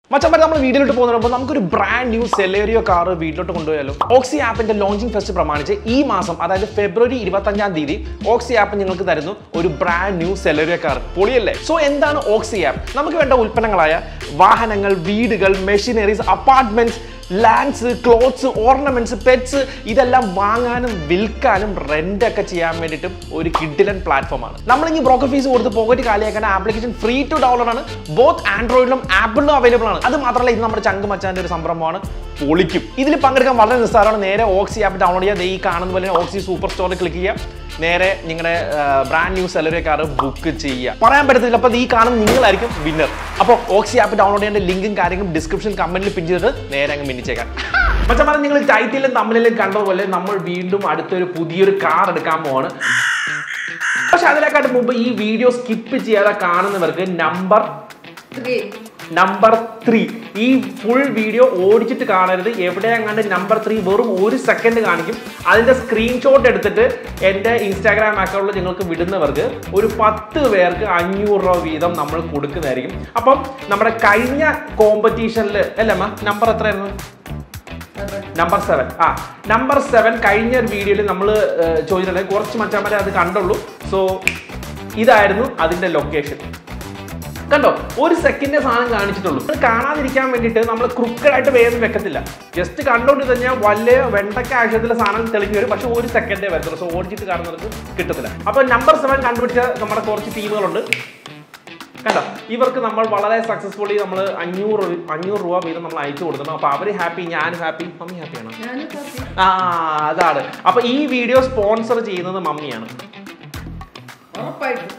മച്ചന്മാരെ നമ്മൾ വീഡിയോയിലോട്ട് പോകുന്നപ്പോൾ നമുക്കൊരു ബ്രാൻഡ് ന്യൂ സെലേറിയോ കാർ വീട്ടിലോട്ട് കൊണ്ടുപോയാലോ ഓക്സി ആപ്പിന്റെ ലോഞ്ചിങ് ഫെസ്റ്റ് പ്രമാണിച്ച് ഈ മാസം അതായത് ഫെബ്രുവരി ഇരുപത്തഞ്ചാം തീയതി ഓക്സി ആപ്പ് നിങ്ങൾക്ക് തരുന്നു ഒരു ബ്രാൻഡ് ന്യൂ സെലേറിയോ കാർ പൊളിയല്ലേ സോ എന്താണ് ഓക്സി ആപ്പ് നമുക്ക് വേണ്ട ഉൽപ്പന്നങ്ങളായ വാഹനങ്ങൾ വീടുകൾ machineries apartments lands clothes ornaments pets ഇതെല്ലാം വാങ്ങാനും വിൽക്കാനും റെന്റ് ഒക്കെ ചെയ്യാൻ വേണ്ടിയിട്ട് ഒരു കിഡിലൻ പ്ലാറ്റ്ഫോമാണ് നമ്മൾ ഇനി ബ്രോക്കർ ഫീസ് കൊടുത്ത് പോക്കറ്റ് കാലിയാക്കേണ്ട ആപ്ലിക്കേഷൻ ഫ്രീ ടു ഡൗൺലോഡ് ആണ് ബോത്ത് ആൻഡ്രോയിഡിലും ആപ്പിളിലും അവൈലബിൾ ആണ് അത് മാത്രമല്ല ഇത് നമ്മുടെ ചങ്ക് മച്ചാന്റെ ഒരു സംരംഭമാണ് പൊളിക്കും ഇതിൽ പങ്കെടുക്കാൻ വളരെ നിസ്സാരമാണ് നേരെ ഓക്സി ആപ്പ് ഡൗൺലോഡ് ചെയ്യുക ദേ ഈ കാണുന്ന പോലെ ഓക്സി സൂപ്പർ സ്റ്റോറിൽ ക്ലിക്ക് ചെയ്യുക നേരെ നിങ്ങളുടെ brand new Celerio car book ചെയ്യുക പറയാൻ പറ്റത്തില്ല അപ്പോൾ ഈ കാണുന്ന നിങ്ങളായിരിക്കും വിന്നർ അപ്പോൾ ഓക്സി ആപ്പ് ഡൗൺലോഡ് ചെയ്യേണ്ട ലിങ്കും കാര്യങ്ങളും ഡിസ്ക്രിപ്ഷൻ കമന്റിൽ പിൻ ചെയ്തിട്ട് നേരെ അങ്ങ് മിന്നിച്ചേക്കാം മച്ചമാരെ നിങ്ങൾ ടൈറ്റിലും തമ്മിലും കണ്ടതുപോലെ നമ്മൾ വീണ്ടും അടുത്തൊരു പുതിയൊരു കാർ എടുക്കാൻ പോവാണ് പക്ഷെ അതിനെക്കാട്ടും മുമ്പ് ഈ വീഡിയോ സ്കിപ്പ് ചെയ്യാതെ കാണുന്നവർക്ക് നമ്പർ നമ്പർ ത്രീ ഈ ഫുൾ വീഡിയോ ഓടിച്ചിട്ട് കാണരുത് എവിടെ അങ്ങാണ്ട് നമ്പർ ത്രീ വെറും ഒരു സെക്കൻഡ് കാണിക്കും അതിന്റെ സ്ക്രീൻഷോട്ട് എടുത്തിട്ട് എൻ്റെ ഇൻസ്റ്റാഗ്രാം അക്കൗണ്ടിൽ നിങ്ങൾക്ക് വിടുന്നവർക്ക് ഒരു പത്ത് പേർക്ക് അഞ്ഞൂറ് രൂപ വീതം നമ്മൾ കൊടുക്കുന്നതായിരിക്കും അപ്പം നമ്മുടെ കഴിഞ്ഞ കോമ്പറ്റീഷനിൽ അല്ലേ അമ്മ നമ്പർ എത്രയായിരുന്നു നമ്പർ സെവൻ ആ നമ്പർ സെവൻ കഴിഞ്ഞ ഒരു വീഡിയോയിൽ നമ്മൾ ചോദിച്ചിട്ടുണ്ടെങ്കിൽ കുറച്ച് മച്ചാന്മാരെ അത് കണ്ടുള്ളൂ സോ ഇതായിരുന്നു അതിന്റെ ലൊക്കേഷൻ കണ്ടോ ഒരു സെക്കൻഡ് സാധനം കാണിച്ചിട്ടുള്ളൂ അത് കാണാതിരിക്കാൻ വേണ്ടിയിട്ട് നമ്മൾ ക്രുക്കഡായിട്ട് വേഗം വെക്കത്തില്ല ജസ്റ്റ് കണ്ടോണ്ട് കഴിഞ്ഞാൽ വലിയ വെണ്ടക്ക ആവശ്യത്തിലെ സാധനം തെളിഞ്ഞു വരും പക്ഷെ ഒരു സെക്കൻഡേ വരത്തുള്ളൂ സോ ഓടിച്ചിട്ട് കാണുന്നവർക്ക് കിട്ടത്തില്ല അപ്പൊ നമ്പർ സെവൻ കണ്ടുപിടിച്ച നമ്മുടെ കുറച്ച് ടീമുകളുണ്ട് കണ്ടോ ഇവർക്ക് നമ്മൾ വളരെ സക്സസ്ഫുള്ളി നമ്മൾ അഞ്ഞൂറ് അഞ്ഞൂറ് രൂപ വീതം നമ്മൾ അയച്ചു കൊടുക്കണം അപ്പൊ അവര് ഹാപ്പി ഞാൻ ഹാപ്പി മമ്മി ഹാപ്പിയാണ് ഞാനും കാപ്പി. ആ അതാണ് അപ്പൊ ഈ വീഡിയോ സ്പോൺസർ ചെയ്യുന്നത് മമ്മിയാണ് ഉറപ്പായിട്ടും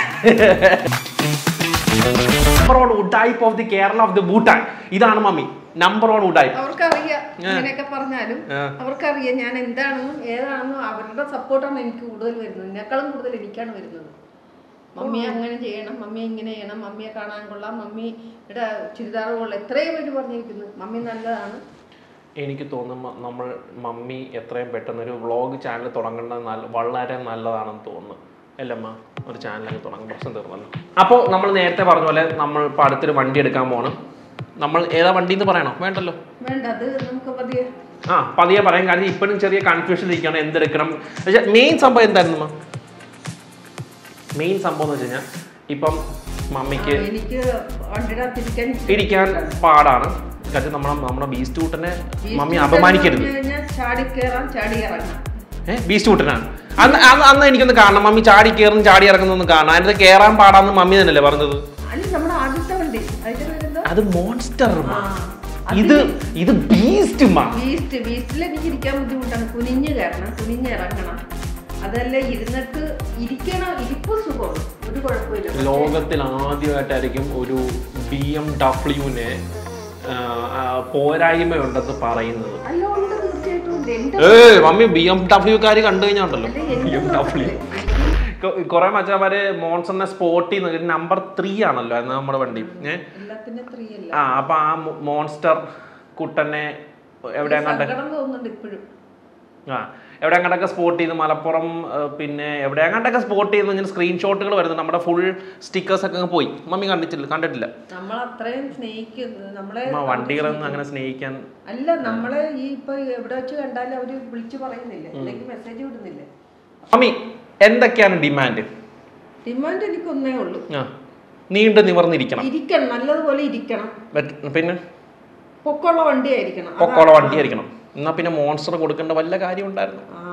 നമ്പർ വൺ ഉഡായിപ്പ് of the Kerala of the Bhutan ഇതാണ് മമ്മി നമ്പർ വൺ ഉഡായിപ്പ് അവർക്കറിയാം ഇങ്ങനെയൊക്കെ പറഞ്ഞാലും ആ. അവർക്കറിയാം ഞാൻ എന്താണെന്നും ഏതാണെന്നും അവരുടെ സപ്പോർട്ടാണ് എനിക്ക് കൂടുതൽ വരുന്നത് എന്നെക്കാളും കൂടുതൽ എനിക്കാണ് വരുന്നത് മമ്മിയെ അങ്ങനെ ചെയ്യണം മമ്മിയെ ഇങ്ങനെ ചെയ്യണം മമ്മിയെ കാണാൻ കൊള്ളാം മമ്മിയുടെ ചുരിദാർ കൊള്ളാം എത്രയും പേര് പറഞ്ഞിരിക്കുന്നു മമ്മി നല്ലതാണ് എനിക്ക് തോന്നുന്നു നമ്മൾ മമ്മി എത്രയും പെട്ടെന്ന് ഒരു വ്ളോഗ് ചാനൽ തുടങ്ങേണ്ടത് നല്ല വളരെ നല്ലതാണെന്ന് തോന്നുന്നു അല്ലമ്മ ഒരു ചാനലൊക്കെ തുടങ്ങും പ്രശ്നം തീർന്നല്ലോ അപ്പോൾ നമ്മൾ നേരത്തെ പറഞ്ഞ പോലെ നമ്മൾ ഇപ്പോൾ അടുത്തൊരു വണ്ടി എടുക്കാൻ പോകണം നമ്മൾ ഏതാ വണ്ടി എന്ന് പറയണോ വേണ്ടല്ലോ വേണ്ട അത് നമുക്ക് പതിയെ ആ പതിയെ പറയാൻ കാര്യം ഇപ്പോഴും ചെറിയ കൺഫ്യൂഷൻ ഇരിക്കണം എന്തെടുക്കണം പക്ഷേ മെയിൻ സംഭവം എന്തായിരുന്നു മെയിൻ സംഭവം എന്ന് വെച്ച് കഴിഞ്ഞാൽ ഇപ്പം മമ്മിക്ക് ആ, എനിക്ക് വണ്ടിയുടെ അകത്തിരിക്കാൻ ഇരിക്കാൻ പാടാണ് കാര്യം നമ്മുടെ നമ്മുടെ ബീസ്റ്റ് കൂട്ടനെ ഈ മമ്മി സ്കൂട്ടർ അപമാനിക്കരുത് എന്ന് പറഞ്ഞ് കഴിഞ്ഞാൽ ചാടി കയറാം ചാടി ഇറങ്ങാം ഏഹ് ബീസ്റ്റ് കൂട്ടനാണ് അന്ന് അന്ന് അന്ന് എനിക്കൊന്ന് കാണണം മമ്മി ചാടി കയറും ചാടി ഇറങ്ങുന്നൊന്ന് കാണണം അതിനകത്ത് കയറാൻ പാടാന്ന് മമ്മി തന്നെയല്ലേ പറഞ്ഞത് അല്ല നമ്മുടെ ആദ്യത്തെ വണ്ടി അതിന്റെ പേരെന്താ അത് മോൺസ്റ്റർ ആ, ഇത് ഇത് ബീസ്റ്റ് മാ ബീസ്റ്റ് ബീസ്റ്റിൽ എനിക്ക് ഇരിക്കാൻ ബുദ്ധിമുട്ടാണ് കുനിഞ്ഞ് കയറണം കുനിഞ്ഞ് ഇറങ്ങണം അതല്ല ഇരുന്നിട്ട് ഇരിക്കണം ഇരിപ്പ് സുഖമാണ് ഒരു കുഴപ്പമില്ല ലോകത്തിൽ ആദ്യമായിട്ടായിരിക്കും ഒരു ബി എം ഡബ്ല്യുവിനെ പോരായ്മയുണ്ടെന്ന് പറയുന്നത് അല്ല ഉണ്ട് തീർച്ചയായിട്ടും ഉണ്ട് എന്റെ ഏ മമ്മി ബി എം ഡബ്ല്യുക്കാർ കണ്ടു കഴിഞ്ഞാണ്ടല്ലോ അല്ല, എന്റെ ബി എം ഡബ്ല്യു കുറെ മച്ചാമാര് മോൺസണിനെ സ്പോട്ട് ചെയ്യുന്ന നമ്പർ ത്രീ ആണല്ലോ എന്ന് നമ്മുടെ വണ്ടി ഏഹ് എല്ലാത്തിന്റെ ത്രീ അല്ല ആ അപ്പൊ ആ മോ- മോൺസ്റ്റർ കുട്ടനെ എവിടെ കണ്ട സങ്കടം തോന്നുന്നുണ്ട് ഇപ്പോഴും ആ എവിടെ കണ്ടൊക്കെ സ്പോട്ട് ചെയ്ത് മലപ്പുറം ആ, പിന്നെ എവിടെ കണ്ടൊക്കെ സ്പോട്ട് ചെയ്ത് ഇങ്ങനെ സ്ക്രീൻഷോട്ടുകൾ വരുന്നത് നമ്മുടെ ഫുൾ സ്റ്റിക്കേഴ്സ് ഒക്കെ അങ്ങ് പോയി മമ്മി കണ്ടിട്ടില്ല കണ്ടിട്ടില്ല നമ്മൾ അത്രയും സ്നേഹിക്കുന്നത് നമ്മളെ അമ്മ വണ്ടികളൊന്നും അങ്ങനെ സ്നേഹിക്കാൻ അല്ല നമ്മളെ ഈ ഇപ്പൊ എവിടെ വെച്ച് കണ്ടാലും അവര് വിളിച്ചു പറയുന്നില്ല അല്ലെങ്കിൽ മെസ്സേജ് വിടുന്നില്ല മമ്മി എന്തൊക്കെയാണ് ഡിമാൻഡ് ഡിമാൻഡ് എനിക്ക് ഒന്നേ ഉള്ളൂ ആ നീണ്ടു നിവർന്നിരിക്കണം ഇരിക്കണം നല്ലതുപോലെ ഇരിക്കണം ബറ്റ് പിന്നെ പൊക്കമുള്ള വണ്ടി ആയിരിക്കണം പൊക്കോള വണ്ടി ആയിരിക്കണം എന്നാ പിന്നെ മോൺസ്റ്റർ കൊടുക്കേണ്ട വല്ല കാര്യം ഉണ്ടായിരുന്നു ആ,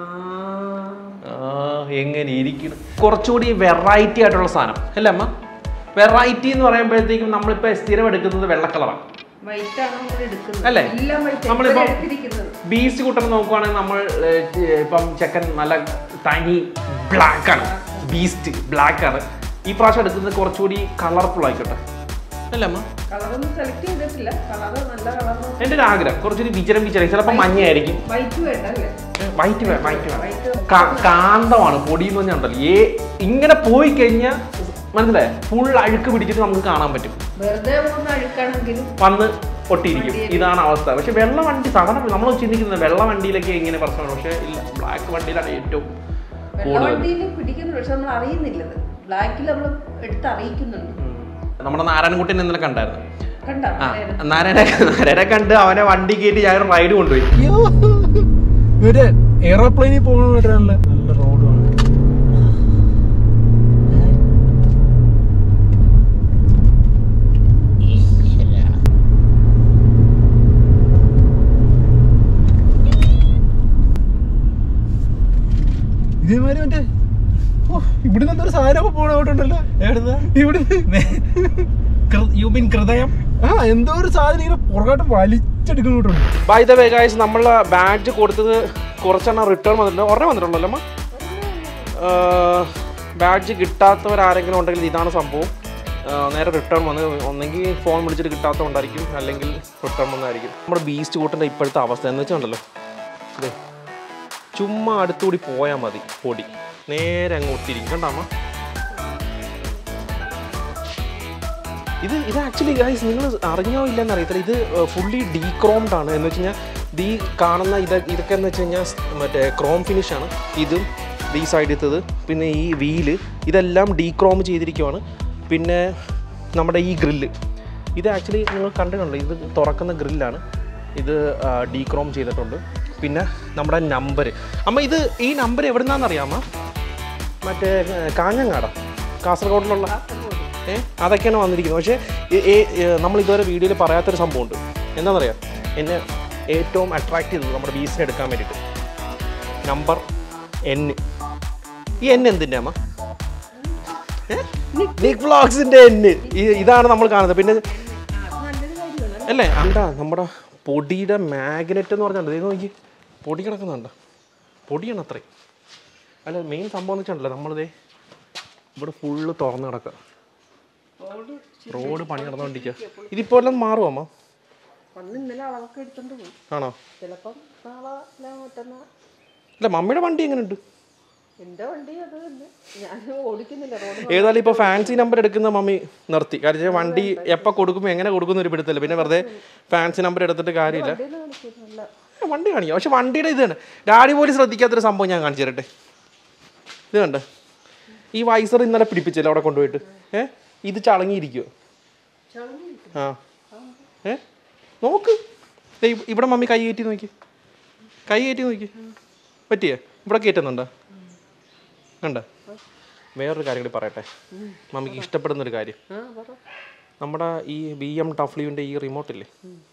ആ എങ്ങനെ ഇരിക്കണം കുറച്ചുകൂടി വെറൈറ്റി ആയിട്ടുള്ള സാധനം അല്ലേ അമ്മ വെറൈറ്റി എന്ന് പറയുമ്പോഴത്തേക്കും നമ്മളിപ്പോൾ സ്ഥിരം എടുക്കുന്നത് വെള്ള കളറാണ് white ആണ് നമ്മൾ എടുക്കുന്നത് അല്ലേ? എല്ലാം white ആ. നമ്മളിപ്പം- ഇവര് എടുത്തിരിക്കുന്നത് ബീസ്റ്റ് കൂട്ടം നോക്കുവാണെങ്കിൽ നമ്മൾ ഏർ, ചെ- ഇപ്പം ചെക്കൻ നല്ല തനി ബ്ലാക്ക് ആണ് ബീസ്റ്റ് ബ്ലാക്ക് ആണ് ഈ പ്രാവശ്യം എടുക്കുന്നത് കുറച്ചുകൂടി കളർഫുൾ ആയിക്കോട്ടെ അല്ലേ അമ്മ കളറൊന്നും സെലക്ട് ചെയ്തിട്ടില്ല കളറ് നല്ല കളർ എൻ്റെ ഒരു ആഗ്രഹം കുറച്ചുകൂടി വിചരം വിചരം ചിലപ്പോൾ മഞ്ഞയായിരിക്കും വൈറ്റ് വേണ്ട അല്ലേ വൈറ്റ് വൈറ്റ് വേണം വൈറ്റ് കാ- കാന്തമാണ് പൊടി എന്ന് പറഞ്ഞാൽ ഏ ഇങ്ങനെ പോയി കഴിഞ്ഞാൽ മനസ്സിലായേ ഫുൾ അഴുക്ക് പിടിച്ചിട്ട് നമുക്ക് കാണാൻ പറ്റും വെറുതെ പോകുന്ന അഴുക്കാണെങ്കിലും വന്ന് ഒട്ടിയിരിക്കും ഇതാണ് അവസ്ഥ പക്ഷെ വെള്ള വണ്ടി സാധാരണ നമ്മൾ ചിന്തിക്കുന്നത് വെള്ള വണ്ടിയിലൊക്കെ ഇങ്ങനെ പ്രശ്നമാണ് പക്ഷേ ഇല്ല ബ്ലാക്ക് വണ്ടിയിലാണ് ഏറ്റവും വെള്ള കൂടുതൽ വണ്ടിയിൽ പിടിക്കുന്നു പക്ഷെ നമ്മൾ അറിയുന്നില്ലത് ബ്ലാക്കിൽ നമ്മൾ എടുത്ത് അറിയിക്കുന്നുണ്ട് ഉം. നമ്മുടെ നാരായണൻകുട്ടിനെ ഇന്നലെ കണ്ടായിരുന്നു കണ്ടോ ആ നരനെ നരനെ കണ്ട് അവനെ വണ്ടി കയറ്റി ഞാൻ റൈഡ് കൊണ്ടുപോയി അയ്യോ ഇവര് എയറോപ്ലെയിനിൽ പോകുന്ന നല്ല റോഡുമാണ് ഇതേമാതിരി മറ്റേ ഓ, ഇവിടുന്ന് എന്തൊരു സാധനമൊക്കെ പോണ ഓട്ടുണ്ടല്ലോ ഇവിടുന്ന് യു മീൻ ഹൃദയം ആ എന്തോ ഒരു സാധനം ഇങ്ങനെ പുറകോട്ട് വലിച്ചെടുക്കുന്നോട്ടുണ്ട് ബൈ ദ വേ ഗൈസ് നമ്മൾ ബാഡ്ജ് കൊടുത്തത് കുറച്ചെണ്ണം റിട്ടേൺ വന്നിട്ടുണ്ട് ഒരെണ്ണം വന്നിട്ടുണ്ടല്ലോ അമ്മ ബാഡ്ജ് കിട്ടാത്തവരാരെങ്കിലും ഉണ്ടെങ്കിൽ ഇതാണ് സംഭവം ആ, നേരെ റിട്ടേൺ വന്ന് ഒന്നെങ്കിൽ ഫോൺ വിളിച്ചിട്ട് കിട്ടാത്തതുകൊണ്ടായിരിക്കും അല്ലെങ്കിൽ റിട്ടേൺ വന്നായിരിക്കും നമ്മുടെ ബീസ്റ്റ് കൂട്ടിൻ്റെ ഇപ്പോഴത്തെ അവസ്ഥ എന്ന് വെച്ചാണ്ടല്ലോ ഇതേ ചുമ്മാ അടുത്തുകൂടി പോയാൽ മതി പൊടി നേരെ അങ്ങ് ഒട്ടിരിക്കും കണ്ടാമ്മ ഇത് ഇത് ആക്ച്വലി ഗൈസ് നിങ്ങൾ അറിഞ്ഞോ ഇല്ലെന്ന് അറിയത്തില്ല ഇത് ഫുള്ളി ഡീക്രോംഡ് ആണ് എന്ന് വെച്ച് കഴിഞ്ഞാൽ ഈ കാണുന്ന ഇത് ഇതൊക്കെ എന്ന് വെച്ച് കഴിഞ്ഞാൽ മറ്റേ ക്രോം ഫിനിഷ് ആണ് ഇതും ഈ സൈഡിലത്തത് പിന്നെ ഈ വീല് ഇതെല്ലാം ഡീക്രോം ചെയ്തിരിക്കുവാണ് പിന്നെ നമ്മുടെ ഈ ഗ്രില്ല് ഇത് ആക്ച്വലി നിങ്ങൾ കണ്ടിട്ടുണ്ടല്ലോ ഇത് തുറക്കുന്ന ഗ്രില്ലാണ് ഇത് ഡീക്രോം ചെയ്തിട്ടുണ്ട് പിന്നെ നമ്മുടെ നമ്പർ അമ്മ ഇത് ഈ നമ്പർ എവിടെ നിന്നാണെന്നറിയാമോ മറ്റേ ഏഹ്, കാഞ്ഞങ്ങാട കാസർഗോഡിലുള്ള ഏ അതൊക്കെയാണ് വന്നിരിക്കുന്നത് പക്ഷേ ഈ- ഈ- ഈ നമ്മൾ ഇതുവരെ വീഡിയോയിൽ പറയാത്തൊരു സംഭവമുണ്ട് എന്താണെന്നറിയാം എന്നെ ഏറ്റവും അട്രാക്ട് ചെയ്തത് നമ്മുടെ ബീസിനെ എടുക്കാൻ വേണ്ടിയിട്ട് നമ്പർ എൻ ഈ എൻ എന്തിൻ്റെ അമ്മ നിക് വ്ളോഗ്സിൻ്റെ എന് ഇതാണ് നമ്മൾ കാണുന്നത് പിന്നെ അത് നല്ലൊരു കാര്യമാണ് അല്ലേ എന്താ നമ്മുടെ പൊടിയുടെ മാഗ്നറ്റ് എന്ന് പറഞ്ഞാൽ ഇത് നോക്കി പൊടി കിടക്കുന്നുണ്ട് പൊടിയാണ് അത്രയും അല്ല മെയിൻ സംഭവം എന്ന് വെച്ചിട്ടുണ്ടല്ലോ നമ്മളിതേ ഇവിടെ ഫുള്ള് തുറന്ന് കിടക്കുക റോഡ് റോഡ് പണി നടന്നുകൊണ്ടിരിക്കുക ഇതിപ്പോൾ എല്ലാം മാറുമോ അമ്മ വന്ന് ഇന്നലെ അളവൊക്കെ എടുത്തോണ്ട് പോയി ആണോ ചിലപ്പം നാളെ അല്ല മറ്റന്നാ അല്ല മമ്മിയുടെ വണ്ടി എങ്ങനെയുണ്ട് എന്റെ വണ്ടി അത് തന്നെ ഞാൻ ഓടിക്കുന്നില്ല റോഡ് ഏതായാലും ഇപ്പോൾ ഫാൻസി നമ്പർ എടുക്കുന്ന മമ്മി നിർത്തി കാരണം വെച്ചാൽ വണ്ടി എപ്പോൾ കൊടുക്കുമ്പോൾ എങ്ങനെ കൊടുക്കുന്ന ഒരു പിടുത്തല്ല പിന്നെ വെറുതെ ഫാൻസി നമ്പർ എടുത്തിട്ട് കാര്യമില്ല വണ്ടിയിൽ കാണിക്കുന്നില്ല ഏ, വണ്ടി കാണിക്കാം പക്ഷെ വണ്ടിയുടെ ഇതാണ് ഡാഡി പോലും ശ്രദ്ധിക്കാത്തൊരു സംഭവം ഞാൻ കാണിച്ചു തരട്ടെ ഇത് കണ്ട ഈ വൈസർ ഇന്നലെ പിടിപ്പിച്ചല്ലോ അവിടെ കൊണ്ടുപോയിട്ട് ഏ ഇത് ചളങ്ങിയിരിക്കുമോ ആ ഏ നോക്ക് ദേ ഇ- ഇവിടെ മമ്മി കൈ കയറ്റി നോക്കി കൈ കയറ്റി നോക്കി പറ്റിയേ ഇവിടെ കയറ്റുന്നുണ്ടോ കണ്ട വേറൊരു കാര്യം കൂടി പറയട്ടെ മമ്മിക്ക് ഇഷ്ടപ്പെടുന്ന ഒരു കാര്യം ആ പറ നമ്മുടെ ഈ ബി എം ടഫ്ലിയുടെ ഈ റിമോട്ടില്ലേ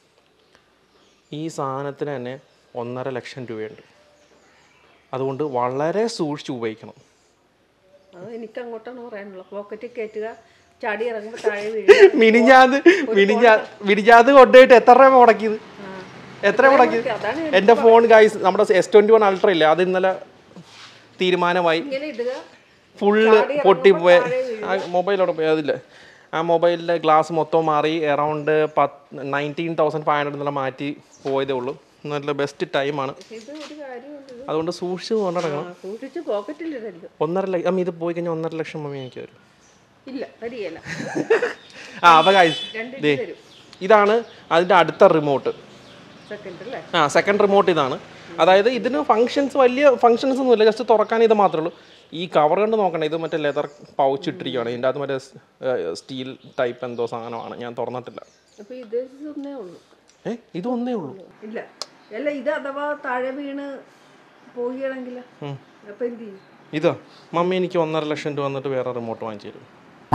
ഈ സാധനത്തിന് തന്നെ ഒന്നര ലക്ഷം രൂപയുണ്ട് അതുകൊണ്ട് വളരെ സൂക്ഷിച്ച് ഉപയോഗിക്കണം അത് എനിക്ക് അങ്ങോട്ടാണ് പറയാനുള്ളത് പോക്കറ്റിൽ കയറ്റുക ചാടി ഇറങ്ങുമ്പോൾ താഴെ വീഴുക മിനിഞ്ഞാത് മിനിഞ്ഞാ മിനിഞ്ഞാത് കൊണ്ടുപോയിട്ട് എത്ര രൂപ മുടക്കിയത് എത്ര മുടക്കിയത് അതാണ് എൻ്റെ ഫോൺ ഗൈസ് നമ്മുടെ എസ് ട്വൻറ്റി വൺ അൾട്ര ഇല്ലേ അത് ഇന്നലെ തീരുമാനമായി ഇങ്ങനെ ഇടുക ഫുള്ള് പൊട്ടിപ്പോയ മൊബൈലോടെ പോയി അതില്ല ആ മൊബൈലിൻ്റെ ഗ്ലാസ് മൊത്തം മാറി അറൗണ്ട് പത്ത് നയൻറ്റീൻ തൗസൻഡ് ഫൈവ് ഹൺഡ്രഡ് എന്നുള്ള മാറ്റി പോയതേ ഉള്ളൂ നല്ല ബെസ്റ്റ് ടൈമാണ് ഇത് ഒരു കാര്യമുണ്ട് ഇത് അതുകൊണ്ട് സൂക്ഷിച്ച് കൊണ്ടിടക്കണം ആ, സൂക്ഷിച്ച് പോക്കറ്റിൽ ഇടരുത് ഒന്നര ലക്ഷം അമ്മ ഇത് പോയി കഴിഞ്ഞാൽ ഒന്നര ലക്ഷം മമ്മി എനിക്ക് വരും ഇല്ല തരികയില്ല ആ അപ്പോൾ guys, രണ്ട് ദേ തരും ഇതാണ് അതിൻ്റെ അടുത്ത റിമോട്ട് സെക്കൻഡ് അല്ലേ ആ സെക്കൻഡ് റിമോട്ട് ഇതാണ് അതായത് ഇതിന് ഫങ്ഷൻസ് വലിയ ഫങ്ഷൻസ് ഒന്നുമില്ല ജസ്റ്റ് തുറക്കാൻ ഇത് മാത്രമേ ഉള്ളൂ ഈ കവർ കണ്ട് നോക്കണേ ഇത് മറ്റേ ലെതർ പൗച്ച് ഇട്ടിരിക്കുകയാണ് ഇതിൻ്റെ അകത്ത് മറ്റേ സ്റ്റീൽ ടൈപ്പ് എന്തോ സാധനമാണ് ഞാൻ തുറന്നിട്ടില്ല അപ്പൊ ഇത് ഒന്നേ ഉള്ളൂ ഏ ഇത് ഒന്നേ ഉള്ളൂ ഇല്ല അല്ല ഇത് അഥവാ താഴെ വീണ് പോവുകയാണെങ്കിൽ ഉം. അപ്പൊ എന്ത് ചെയ്യും ഇതാ മമ്മി എനിക്ക് ഒന്നര ലക്ഷം രൂപ വന്നിട്ട് വേറെ റിമോട്ട് വാങ്ങിച്ചു തരും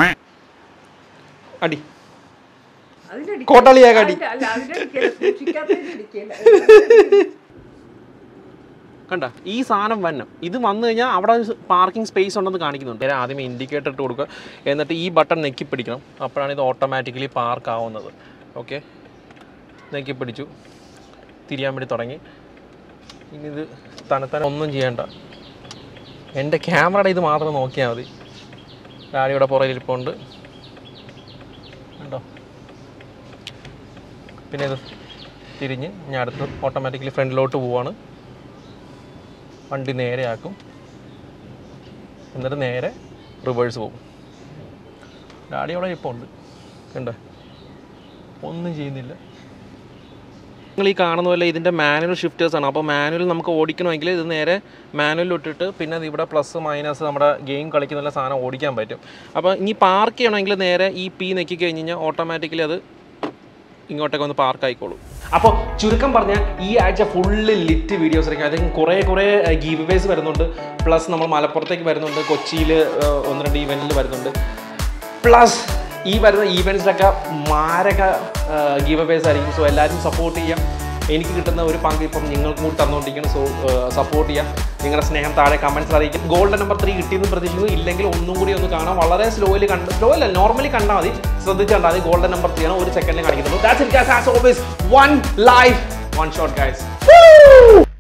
അടി അതിന്റെ കോട്ടാളിയാ കടി അല്ല അതിന്റെ അടിക്കല സൂക്ഷിക്കാത്തതിന്റെ അടിക്കല കണ്ട ഈ സാധനം വന്നം ഇത് വന്നു കഴിഞ്ഞാൽ അവിടെ പാർക്കിംഗ് സ്പേസ് ഉണ്ടെന്ന് കാണിക്കുന്നുണ്ട് നേരെ ആദ്യം ഇൻഡിക്കേറ്റർ ഇട്ട് കൊടുക്കുക എന്നിട്ട് ഈ ബട്ടൺ നെക്കി പിടിക്കണം അപ്പോഴാണ് ഇത് ഓട്ടോമാറ്റിക്കലി പാർക്ക് ആവുന്നത് ഓക്കെ നെക്കി പിടിച്ചു തിരിയാൻ വേണ്ടി തുടങ്ങി ഇനി ഇത് തനത്താൻ ഒന്നും ചെയ്യണ്ട എൻ്റെ ക്യാമറയുടെ ഇത് മാത്രം നോക്കിയാൽ മതി ഡാഡിയുടെ പുറകിലിരിപ്പുണ്ട് കണ്ടോ പിന്നെ ഇത് തിരിഞ്ഞ് ഞാൻ അടുത്ത് ഓട്ടോമാറ്റിക്കലി ഫ്രണ്ടിലോട്ട് പോവാണ് വണ്ടി നേരെയാക്കും എന്നിട്ട് നേരെ റിവേഴ്സ് പോകും ഡാഡി അവിടെ ഇപ്പോൾ ഉണ്ട് കണ്ടോ ഒന്നും ചെയ്യുന്നില്ല നിങ്ങൾ ഈ കാണുന്ന പോലെ ഇതിൻ്റെ മാനുവൽ ഷിഫ്റ്റേഴ്സ് ആണ് അപ്പോൾ മാനുവൽ നമുക്ക് ഓടിക്കണമെങ്കിൽ ഇത് നേരെ മാനുവൽ ഇട്ടിട്ട് പിന്നെ ഇത് ഇവിടെ പ്ലസ് മൈനസ് നമ്മുടെ ഗെയിം കളിക്കുന്ന സാധനം ഓടിക്കാൻ പറ്റും അപ്പോൾ ഇനി പാർക്ക് ചെയ്യണമെങ്കിൽ നേരെ ഈ പി നെക്കി കഴിഞ്ഞ് കഴിഞ്ഞാൽ ഓട്ടോമാറ്റിക്കലി അത് ഇങ്ങോട്ടേക്ക് ഒന്ന് പാർക്ക് ആയിക്കോളൂ അപ്പോൾ ചുരുക്കം പറഞ്ഞാൽ ഈ ആഴ്ച ഫുള്ള് ലിറ്റ് വീഡിയോസ് ആയിരിക്കും അതായത് കുറേ കുറേ ഗീവ് വേസ് വരുന്നുണ്ട് പ്ലസ് നമ്മൾ മലപ്പുറത്തേക്ക് വരുന്നുണ്ട് കൊച്ചിയിൽ ഒന്ന് രണ്ട് ഈവൻറ്റിൽ വരുന്നുണ്ട് പ്ലസ് ഈ വരുന്ന ഈവൻസിലൊക്കെ മാരക ഗീവ് വേസ് ആയിരിക്കും സോ എല്ലാവരും സപ്പോർട്ട് ചെയ്യാം എനിക്ക് കിട്ടുന്ന ഒരു പങ്ക് ഇപ്പം നിങ്ങൾക്കും കൂടി തന്നുകൊണ്ടിരിക്കണം സോ സപ്പോർട്ട് ചെയ്യാം നിങ്ങളുടെ സ്നേഹം താഴെ കമൻസ് അറിയിക്കും ഗോൾഡൻ നമ്പർ ത്രീ കിട്ടിയെന്ന് പ്രതീക്ഷിക്കുന്നു ഇല്ലെങ്കിൽ ഒന്നും കൂടി ഒന്ന് കാണാം വളരെ സ്ലോയിൽ കണ്ട് സ്ലോ അല്ല നോർമലി കണ്ടാൽ മതി ശ്രദ്ധിച്ച് കണ്ടാൽ മതി ഗോൾഡൻ നമ്പർ ത്രീ ആണ് ഒരു സെക്കൻഡിൽ കാണിക്കുന്നത് that's it guys as always one life one shot guys